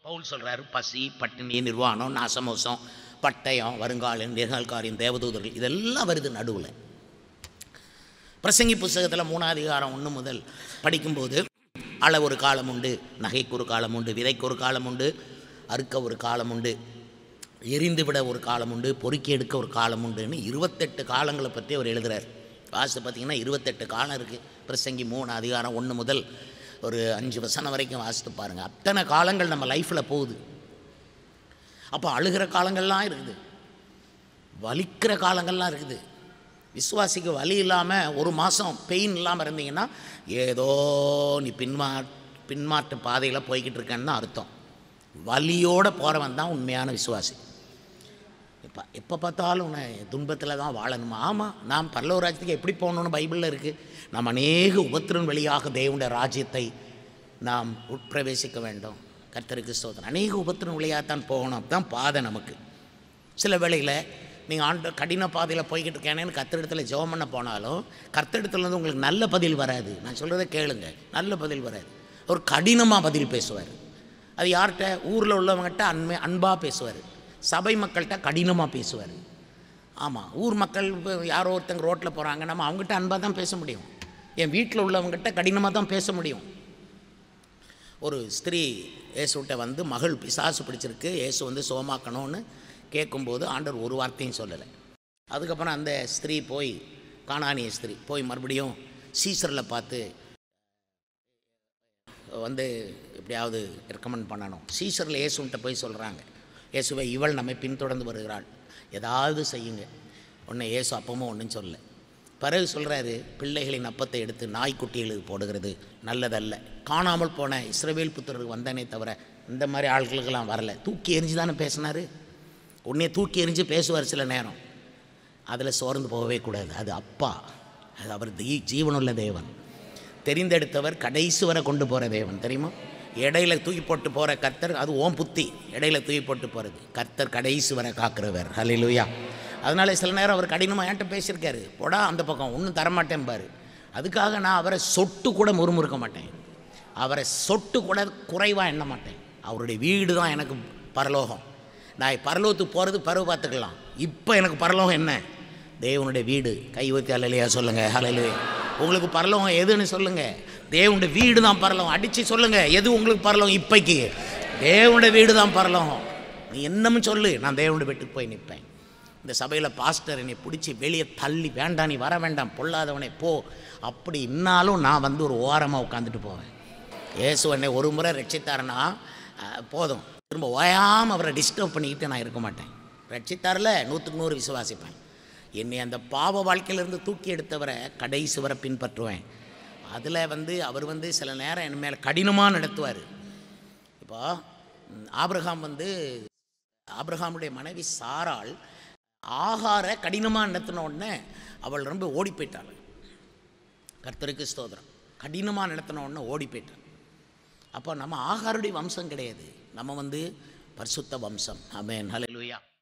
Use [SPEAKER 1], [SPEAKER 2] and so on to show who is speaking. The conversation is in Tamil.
[SPEAKER 1] பவுல் சொல்றாரு பசி பட்டினி நிர்வாணம் நாசமோசம் பட்டயம் வருங்காலம் நிகழ்காரியம் தேவதூதர்கள் இதெல்லாம் வருது நடுவில் பிரசங்கி புஸ்தகத்தில் மூணாவது அதிகாரம் ஒன்று முதல் படிக்கும்போது அள ஒரு காலம் உண்டு நகைக்கு ஒரு காலம் உண்டு விதைக்கு ஒரு காலம் உண்டு அறுக்க ஒரு காலம் உண்டு எரிந்து விட ஒரு காலம் உண்டு பொறுக்கி எடுக்க ஒரு காலம் உண்டுன்னு இருபத்தெட்டு காலங்களை பற்றி அவர் எழுதுறார் வாசு பார்த்தீங்கன்னா இருபத்தெட்டு காலம் இருக்குது பிரசங்கி மூணு அதிகாரம் ஒன்று முதல் ஒரு அஞ்சு வசனம் வரைக்கும் வாசித்து பாருங்கள் அத்தனை காலங்கள் நம்ம லைஃப்பில் போகுது அப்போ அழுகிற காலங்கள்லாம் இருக்குது வலிக்கிற காலங்கள்லாம் இருக்குது விசுவாசிக்கு வலி இல்லாமல் ஒரு மாதம் பெயின் இல்லாமல் இருந்தீங்கன்னா ஏதோ நீ பின்மா பின்மாற்று பாதையில் போய்கிட்டு இருக்கேன்னு தான் அர்த்தம் வலியோடு போகிறவன் தான் உண்மையான விசுவாசி இப்போ எப்போ பார்த்தாலும் உன்னை துன்பத்தில் தான் வாழணுமா ஆமாம் நாம் பரலவராஜ்யத்துக்கு எப்படி போகணும்னு பைபிளில் இருக்குது நாம் அநேக உபத்திரன் வழியாக தேவனுடைய ராஜ்யத்தை நாம் உட்பிரவேசிக்க வேண்டும் கர்த்தருக்கு ஸ்தோத்திரம் அநேக உபத்திரன் வழியாக தான் போகணும் அதுதான் பாதை நமக்கு சில வேளையில் நீங்கள் ஆண்டு கடின பாதையில் போய்கிட்டு இருக்கேனேன்னு கத்திரிடத்தில் ஜெபம் பண்ண போனாலும் கத்திரிடத்துலேருந்து உங்களுக்கு நல்ல பதில் வராது நான் சொல்கிறத கேளுங்க நல்ல பதில் வராது ஒரு கடினமாக பதில் பேசுவார் அது யார்கிட்ட ஊரில் உள்ளவங்ககிட்ட அன்மை அன்பாக பேசுவார் சபை மக்கள்கிட்ட கடினமாக பேசுவார் ஆமாம் ஊர் மக்கள் இப்ப யாரோ ஒருத்தங்க ரோட்டில் போகிறாங்க நம்ம அவங்ககிட்ட அன்பாக தான் பேச முடியும் என் வீட்டில் உள்ளவங்ககிட்ட கடினமாக தான் பேச முடியும் ஒரு ஸ்திரீ இயேசுகிட்ட வந்து மகள் பிசாசு பிடிச்சிருக்கு இயேசு வந்து சோமாக்கணும்னு கேட்கும்போது ஆண்டவர் ஒரு வார்த்தையும் சொல்லலை அதுக்கப்புறம் அந்த ஸ்திரீ போய் காணானிய ஸ்திரீ போய் மறுபடியும் சீசரில் பார்த்து வந்து எப்படியாவது ரெக்கமெண்ட் பண்ணணும் சீசரில் இயேசுன்ட்ட போய் சொல்கிறாங்க இயேசுவை இவள் நம்மை பின்தொடர்ந்து வருகிறாள் ஏதாவது செய்யுங்க உன்னை இயேசு அப்பமும் ஒன்றும் சொல்லலை பிறகு சொல்கிறாரு பிள்ளைகளின் அப்பத்தை எடுத்து நாய்க்குட்டிகளுக்கு போடுகிறது நல்லதல்ல காணாமல் போன இஸ்ரவேல் புத்தருக்கு வந்தனே தவிர இந்த மாதிரி ஆட்களுக்கெல்லாம் வரல தூக்கி எறிஞ்சு தானே பேசினார் உன்னைய தூக்கி எறிஞ்சு பேசுவார் சில நேரம் அதில் சோர்ந்து போகவே கூடாது அது அப்பா அது அவர் தீ ஜீவனுள்ள தேவன் தெரிந்தெடுத்தவர் கடைசி வரை கொண்டு போகிற தேவன் தெரியுமா இடையில தூக்கி போட்டு போகிற கர்த்தர் அது ஓம் புத்தி இடையில தூக்கி போட்டு போகிறது கர்த்தர் கடைசி வரை காக்கிறவர் ஹalleluya அதனால சில நேரம் அவர் கடினமாக என்கிட்ட பேசியிருக்காரு போடா அந்த பக்கம் ஒன்றும் தரமாட்டேன் பாரு அதுக்காக நான் அவரை சொட்டு கூட முறுமுறுக்க மாட்டேன் அவரை சொட்டு கூட குறைவாக எண்ண மாட்டேன் அவருடைய வீடு தான் எனக்கு பரலோகம் நான் பரலோகத்துக்கு போகிறது பருவ பார்த்துக்கலாம் இப்போ எனக்கு பரலோகம் என்ன தேவனுடைய வீடு கை ஊற்றி அலையிலையா சொல்லுங்கள் ஹலையிலே உங்களுக்கு பரலோகம் எதுன்னு சொல்லுங்கள் தேவனுடைய வீடு தான் பரலோகம் அடித்து சொல்லுங்கள் எது உங்களுக்கு பரலோகம் இப்பைக்கு தேவனுடைய வீடு தான் பரலோகம் நீ என்னன்னு சொல்லு நான் தேவனுடைய வீட்டுக்கு போய் நிற்பேன் இந்த சபையில் பாஸ்டர் என்னை பிடிச்சி வெளியே தள்ளி வேண்டாம் நீ வர வேண்டாம் பொல்லாதவனே போ அப்படி இன்னாலும் நான் வந்து ஒரு ஓரமாக உட்காந்துட்டு போவேன் இயேசு என்னை ஒரு முறை ரட்சித்தாருன்னா அஹ், போதும் திரும்ப ஓயாமல் அவரை டிஸ்டர்ப் பண்ணிக்கிட்டு நான் இருக்க மாட்டேன் ரட்சித்தாரில் நூற்றுக்கு நூறு விசுவாசிப்பேன் என்னை அந்த பாவ வாழ்க்கையிலேருந்து தூக்கி எடுத்தவரை கடைசி வரை பின்பற்றுவேன் அதில் வந்து அவர் வந்து சில நேரம் என் மேலே கடினமாக நடத்துவார் இப்போ ம், ஆபிரகாம் வந்து ஆபிரகாமுடைய மனைவி சாராள் ஆகார கடினமாக நடத்தின உடனே அவள் ரொம்ப ஓடி போயிட்டாள் கர்த்தருக்கு ஸ்தோத்திரம் கடினமாக நடத்தின உடனே ஓடி போயிட்டாள் அப்போ நம்ம ஆகாருடைய வம்சம் கிடையாது நம்ம வந்து பரிசுத்த வம்சம் ஆமென் ஹalleluya